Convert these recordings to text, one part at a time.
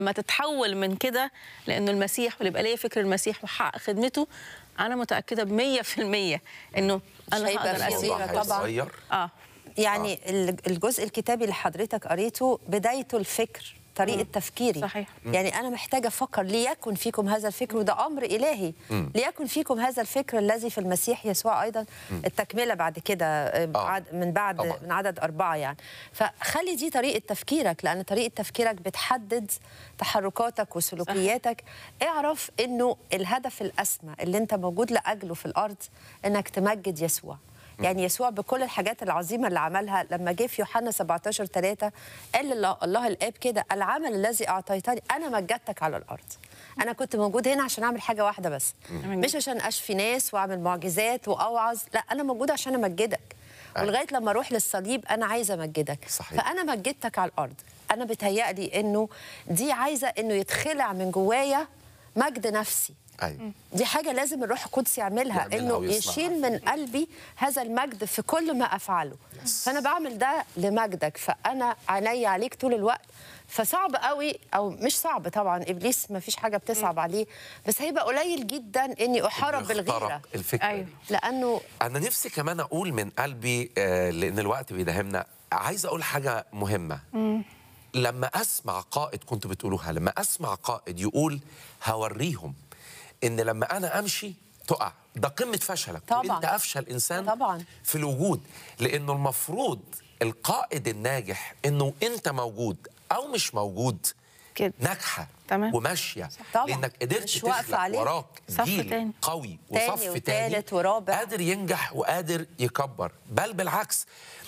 ما تتحول من كده لانه المسيح واللي يبقى ليا فكر المسيح وحقق خدمته انا متاكده ب 100% انه انا هيبقى هقدر في اسير غيرة طبعاً. هيتغير اه يعني ال- الجزء الكتابي اللي حضرتك قريته بدايته الفكر طريقه تفكيري صحيح. يعني انا محتاجه افكر ليكن فيكم هذا الفكر وده امر الهي ليكن فيكم هذا الفكر الذي في المسيح يسوع ايضا التكمله بعد كده آه، عد- من بعد طبعاً. من عدد اربعه يعني فخلي دي طريقه تفكيرك لان طريقه تفكيرك بتحدد تحركاتك وسلوكياتك اعرف انه الهدف الاسمى اللي انت موجود لاجله في الارض انك تمجد يسوع يعني يسوع بكل الحاجات العظيمه اللي عملها لما جه في يوحنا 17 3 قال لله الله الاب كده العمل الذي اعطيتني انا مجدتك على الارض انا كنت موجود هنا عشان اعمل حاجه واحده بس مش عشان اشفي ناس واعمل معجزات واوعظ لا انا موجود عشان امجدك أيوة. ولغايه لما اروح للصليب انا عايزه امجدك صحيح. فانا مجدتك على الارض انا بتهيألي انه دي عايزه انه يتخلع من جوايا مجد نفسي ايوه دي حاجة لازم الروح القدس يعملها يعملها انه ويصنعها. يشيل من قلبي هذا المجد في كل ما افعله فانا بعمل ده لمجدك فانا عيني عليك طول الوقت فصعب قوي او مش صعب طبعا ابليس ما فيش حاجه بتصعب عليه بس هيبقى قليل جدا اني احارب بالغيره اخترق الفكره أيوة. دي. لانه انا نفسي كمان اقول من قلبي آه، لان الوقت بيداهمنا عايز اقول حاجه مهمه لما اسمع قائد كنت بتقولوها لما اسمع قائد يقول هوريهم ان لما انا امشي تقع ده قمه فشلك طبعاً. انت افشل انسان طبعاً. في الوجود لانه المفروض القائد الناجح انه انت موجود او مش موجود كده. ناجحه تمام. وماشيه طبعاً. لانك قدرت مش واقفة تخلق عليك. وراك صف جيل تاني. قوي تاني وصف وتالت تاني ورابع. قادر ينجح وقادر يكبر بل بالعكس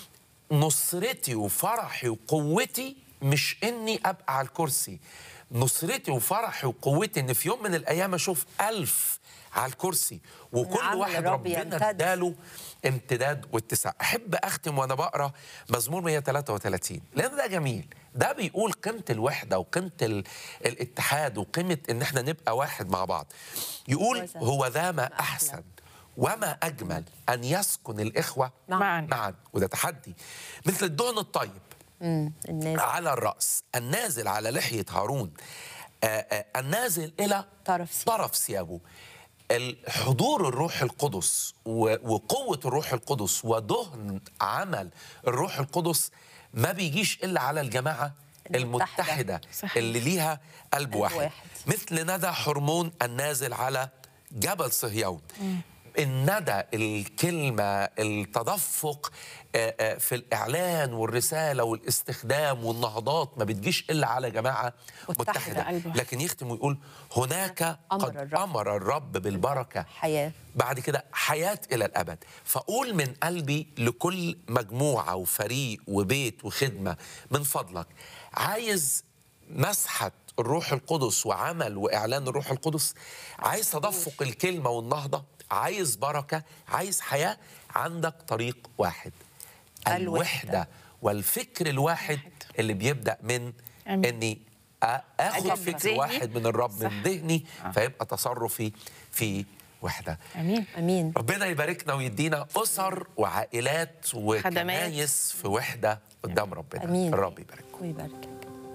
نصرتي وفرحي وقوتي مش اني ابقى على الكرسي نصرتي وفرحي وقوتي ان في يوم من الايام اشوف ألف على الكرسي وكل عمل واحد الرب ربنا يمتد. اداله امتداد واتساع احب اختم وانا بقرا مزمور 133 لان ده جميل ده بيقول قيمه الوحده وقيمه ال... الاتحاد وقيمه ان احنا نبقى واحد مع بعض يقول وذا هو ذا ما احسن وما اجمل ان يسكن الاخوه معاً. معا وده تحدي مثل الدهن الطيب مم، الناس على الراس النازل على لحيه هارون آه، آه، النازل الى طرف ثيابه. طرف ثيابه الحضور الروح القدس و- وقوه الروح القدس ودهن عمل الروح القدس ما بيجيش الا على الجماعه المتحدة. المتحده صحيح. اللي ليها قلب قلب واحد واحد. مثل ندى حرمون النازل على جبل صهيون الندى الكلمة التدفق آه، آه، في الإعلان والرسالة والاستخدام والنهضات ما بتجيش إلا على جماعة متحدة. متحدة قلب واحد. لكن يختم ويقول هناك أمر قد الرب. أمر الرب بالبركة حياه بعد كده حياة إلى الأبد فأقول من قلبي لكل مجموعة وفريق وبيت وخدمة من فضلك عايز مسحة الروح القدس وعمل وإعلان الروح القدس عايز تدفق الكلمة والنهضة عايز بركة عايز حياة عندك طريق واحد الوحدة. الوحدة والفكر الواحد اللي بيبدأ من أمين. إني أ- آخد أجمع فكر ذهني. واحد من الرب صح. من ذهني آه. فيبقى تصرفي في وحدة امين امين ربنا يباركنا ويدينا أسر وعائلات وكنايس في وحدة قدام ربنا امين الرب يبارك ويباركك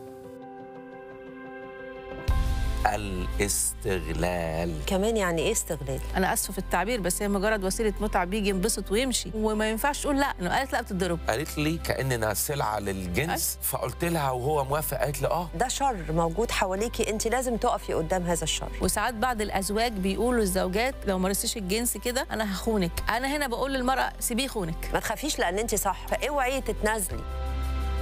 الاستغلال كمان يعني ايه استغلال انا اسفه في التعبير بس هي مجرد وسيله متعه بيجي ينبسط ويمشي وما ينفعش تقول لا انه قالت لا بتتضرب قالت لي كأننا سلعة للجنس فقلت لها وهو موافق قالت لي اه ده شر موجود حواليكي انت لازم تقفي قدام هذا الشر وساعات بعض الازواج بيقولوا للزوجات لو مارستيش الجنس كده انا هخونك انا هنا بقول للمراه سيبيه يخونك ما تخافيش لان انت صح فاوعي تتنازلي